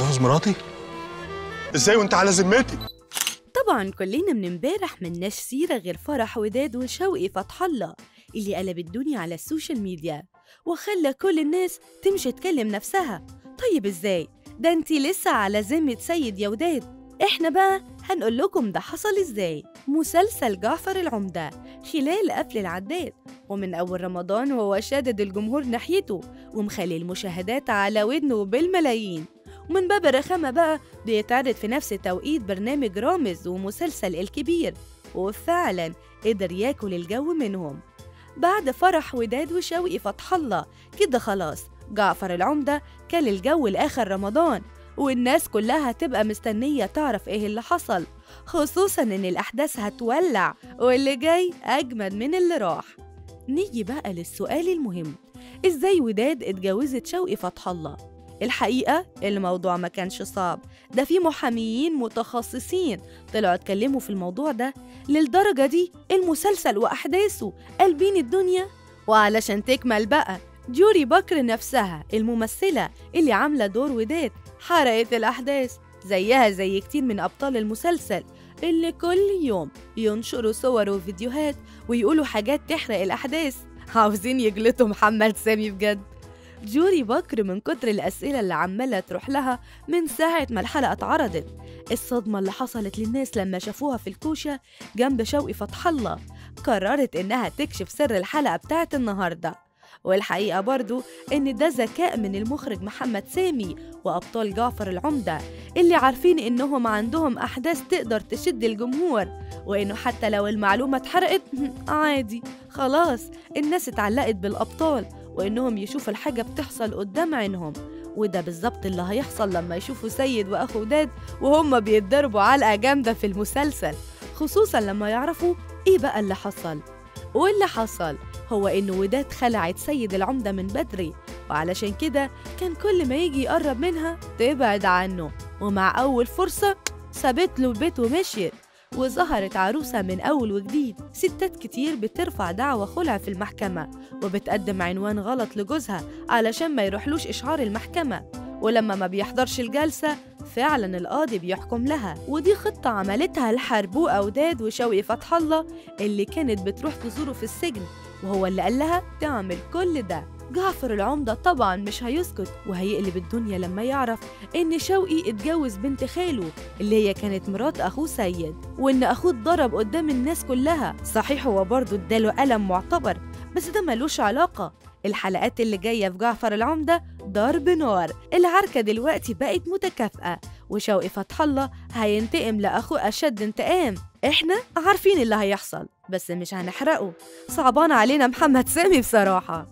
اتجوز مراتي ازاي وانت على ذمتي طبعا كلنا من امبارح مناش سيرة غير فرح وداد وشوقي فتح الله اللي قلب الدنيا على السوشيال ميديا وخلى كل الناس تمشي تكلم نفسها طيب ازاي؟ ده انتي لسه على ذمة سيد يا وداد احنا بقى هنقول لكم ده حصل ازاي مسلسل جعفر العمدة خلال قفل العداد ومن أول رمضان وهو شادد الجمهور ناحيته ومخلي المشاهدات على ودنه بالملايين ومن باب الرخامة بقى بيتعرض في نفس توقيت برنامج رامز ومسلسل الكبير وفعلا قدر ياكل الجو منهم بعد فرح وداد وشوقي فتح الله كده خلاص جعفر العمدة كل الجو لآخر رمضان والناس كلها هتبقى مستنية تعرف ايه اللي حصل خصوصا ان الأحداث هتولع واللي جاي أجمد من اللي راح نيجي بقى للسؤال المهم ازاي وداد اتجوزت شوقي فتح الله الحقيقة الموضوع ما كانش صعب ده في محاميين متخصصين طلعوا اتكلموا في الموضوع ده للدرجة دي المسلسل وأحداثه قلبين الدنيا وعلشان تكمل بقى جوري بكر نفسها الممثلة اللي عاملة دور وداد حرقت الأحداث زيها زي كتير من أبطال المسلسل اللي كل يوم ينشروا صور وفيديوهات ويقولوا حاجات تحرق الأحداث عاوزين يجلطوا محمد سامي بجد جوري بكر من كتر الأسئلة اللي عمالة تروح لها من ساعة ما الحلقة اتعرضت الصدمة اللي حصلت للناس لما شافوها في الكوشة جنب شوقي فتح الله قررت إنها تكشف سر الحلقة بتاعت النهاردة والحقيقة برضو إن ده ذكاء من المخرج محمد سامي وأبطال جعفر العمدة اللي عارفين إنهم عندهم أحداث تقدر تشد الجمهور وإنه حتى لو المعلومة اتحرقت عادي خلاص الناس اتعلقت بالأبطال وإنهم يشوفوا الحاجة بتحصل قدام عينهم وده بالظبط اللي هيحصل لما يشوفوا سيد وأخو وداد وهم بيتضربوا علقة جامدة في المسلسل خصوصا لما يعرفوا إيه بقى اللي حصل واللي حصل هو إن وداد خلعت سيد العمدة من بدري وعلشان كده كان كل ما يجي يقرب منها تبعد عنه ومع أول فرصة سابت له البيت ومشيت وظهرت عروسة من أول وجديد ستات كتير بترفع دعوى خلع في المحكمة وبتقدم عنوان غلط لجوزها علشان ما يروحلوش إشعار المحكمة ولما ما بيحضرش الجلسة فعلا القاضي بيحكم لها ودي خطة عملتها الحربوقة وداد وشوقي فتح الله اللي كانت بتروح تزوره في السجن وهو اللي قال لها تعمل كل ده جعفر العمدة طبعا مش هيسكت وهيقلب الدنيا لما يعرف إن شوقي اتجوز بنت خاله اللي هي كانت مرات أخوه سيد وإن أخوه اتضرب قدام الناس كلها صحيح هو برضه اداله قلم معتبر بس ده ملوش علاقة الحلقات اللي جاية في جعفر العمدة ضرب نار العركة دلوقتي بقت متكافئة وشوقي فتح الله هينتقم لأخوه أشد انتقام احنا عارفين اللي هيحصل بس مش هنحرقه صعبان علينا محمد سامي بصراحة